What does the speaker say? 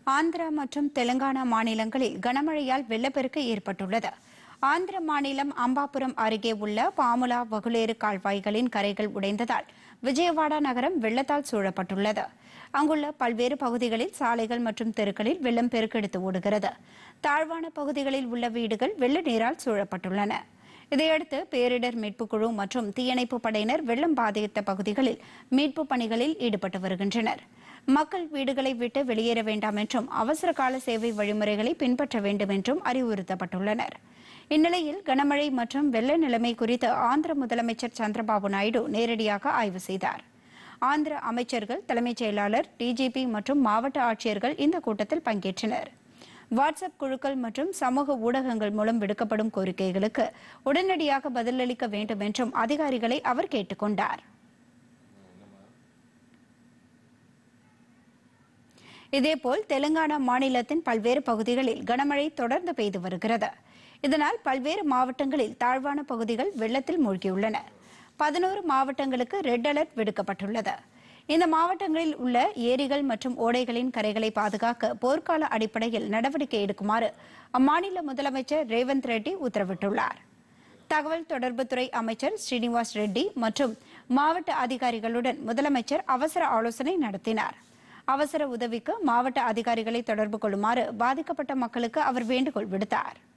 ஆந்திரா மற்றும் தெலுங்கானா மாநிலங்களில் கனமழையால் வெள்ளப்பெருக்கு ஏற்பட்டுள்ளது ஆந்திர மாநிலம் அம்பாபுரம் அருகே உள்ள பாமுலா வகுலேறு கால்வாய்களின் கரைகள் உடைந்ததால் விஜயவாடா நகரம் வெள்ளத்தால் சூழப்பட்டுள்ளது அங்குள்ள பல்வேறு பகுதிகளில் சாலைகள் மற்றும் தெருக்களில் வெள்ளம் பெருக்கெடுத்து ஓடுகிறது தாழ்வான பகுதிகளில் உள்ள வீடுகள் வெள்ள நீரால் சூழப்பட்டுள்ளன இதையடுத்து பேரிடர் மீட்புக் குழு மற்றும் தீயணைப்பு படையினர் வெள்ளம் பாதித்த பகுதிகளில் மீட்புப் பணிகளில் ஈடுபட்டு வருகின்றனர் மக்கள் வீடுகளை விட்டு வெளியேற வேண்டாம் என்றும் அவசர கால சேவை வழிமுறைகளை பின்பற்ற வேண்டும் என்றும் அறிவுறுத்தப்பட்டுள்ளனர் இந்நிலையில் கனமழை மற்றும் வெள்ள நிலைமை குறித்து ஆந்திர முதலமைச்சர் சந்திரபாபு நாயுடு நேரடியாக ஆய்வு செய்தார் ஆந்திர அமைச்சர்கள் தலைமைச் செயலாளர் டிஜிபி மற்றும் மாவட்ட ஆட்சியர்கள் இந்த கூட்டத்தில் பங்கேற்றனர் வாட்ஸ்அப் குழுக்கள் மற்றும் சமூக ஊடகங்கள் மூலம் விடுக்கப்படும் கோரிக்கைகளுக்கு உடனடியாக பதிலளிக்க வேண்டும் என்றும் அதிகாரிகளை அவர் கேட்டுக்கொண்டார் இதேபோல் தெலுங்கானா மாநிலத்தின் பல்வேறு பகுதிகளில் கனமழை தொடர்ந்து பெய்து வருகிறது இதனால் பல்வேறு மாவட்டங்களில் தாழ்வான பகுதிகள் வெள்ளத்தில் மூழ்கியுள்ளன பதினோரு மாவட்டங்களுக்கு ரெட் அலர்ட் விடுக்கப்பட்டுள்ளது இந்த மாவட்டங்களில் உள்ள ஏரிகள் மற்றும் ஓடைகளின் கரைகளை பாதுகாக்க போர்க்கால அடிப்படையில் நடவடிக்கை எடுக்குமாறு அம்மாநில முதலமைச்சர் ரேவந்த் ரெட்டி உத்தரவிட்டுள்ளார் தகவல் தொடர்புத்துறை அமைச்சர் ஸ்ரீனிவாஸ் ரெட்டி மற்றும் மாவட்ட அதிகாரிகளுடன் முதலமைச்சர் அவசர ஆலோசனை நடத்தினார் அவசர உதவிக்கு மாவட்ட அதிகாரிகளை தொடர்பு கொள்ளுமாறு பாதிக்கப்பட்ட மக்களுக்கு அவர் வேண்டுகோள் விடுத்தார்